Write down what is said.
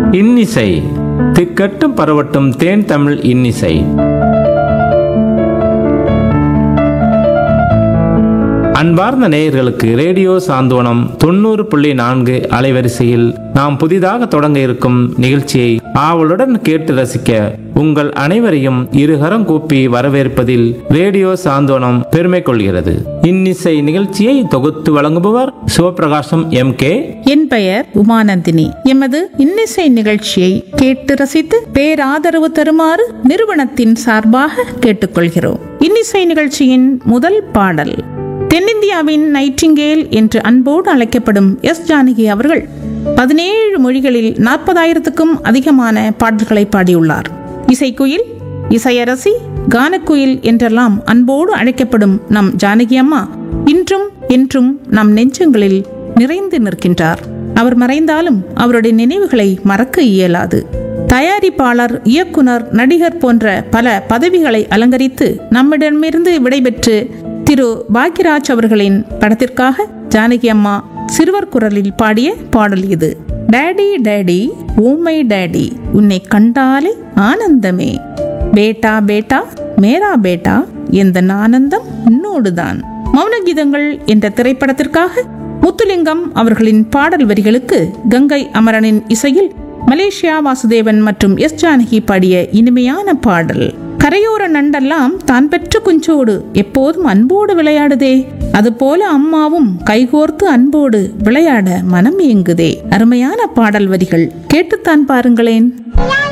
இன்னிசை திக்கட்டும் பரவட்டும் தேன் தமிழ் இன்னிசை அன்பார்ந்த நேயர்களுக்கு ரேடியோ சாந்தோனம் தொண்ணூறு புள்ளி நான்கு அலைவரிசையில் நாம் புதிதாக தொடங்க இருக்கும் நிகழ்ச்சியை ஆவலுடன் கேட்டு ரசிக்க உங்கள் அனைவரையும் இருகரம் கூப்பி வரவேற்பதில் ரேடியோ சாந்தோனம் பெருமை கொள்கிறது இன்னிசை நிகழ்ச்சியை தொகுத்து வழங்குபவர் சிவபிரகாசம் எம் கே என் பெயர் உமானந்தினி எமது இன்னிசை நிகழ்ச்சியை கேட்டு ரசித்து பேராதரவு தருமாறு நிறுவனத்தின் சார்பாக கேட்டுக்கொள்கிறோம் இன்னிசை நிகழ்ச்சியின் முதல் பாடல் தென்னிந்தியாவின் நைட்டிங்கேல் என்று அன்போடு அழைக்கப்படும் எஸ் ஜானகி அவர்கள் பதினேழு மொழிகளில் நாற்பதாயிரத்துக்கும் அதிகமான பாடல்களை பாடியுள்ளார் இசைக்குயில் இசையரசி கானக்குயில் என்றெல்லாம் அன்போடு அழைக்கப்படும் நம் ஜானகி அம்மா இன்றும் என்றும் நம் நெஞ்சங்களில் நிறைந்து நிற்கின்றார் அவர் மறைந்தாலும் அவருடைய நினைவுகளை மறக்க இயலாது தயாரிப்பாளர் இயக்குனர் நடிகர் போன்ற பல பதவிகளை அலங்கரித்து நம்மிடமிருந்து விடைபெற்று திரு பாக்யராஜ் அவர்களின் படத்திற்காக ஜானகி அம்மா சிறுவர் குரலில் பாடிய பாடல் இது டேடி டேடி ஓமை டேடி உன்னை கண்டாலே ஆனந்தமே பேட்டா பேட்டா மேரா பேட்டா எந்த ஆனந்தம் உன்னோடுதான் மௌன கீதங்கள் என்ற திரைப்படத்திற்காக முத்துலிங்கம் அவர்களின் பாடல் வரிகளுக்கு கங்கை அமரனின் இசையில் மலேசியா வாசுதேவன் மற்றும் எஸ் ஜானகி பாடிய இனிமையான பாடல் கரையோர நண்டெல்லாம் தான் பெற்ற குஞ்சோடு எப்போதும் அன்போடு விளையாடுதே அதுபோல அம்மாவும் கைகோர்த்து அன்போடு விளையாட மனம் ஏங்குதே அருமையான பாடல் வரிகள் கேட்டுத்தான் பாருங்களேன்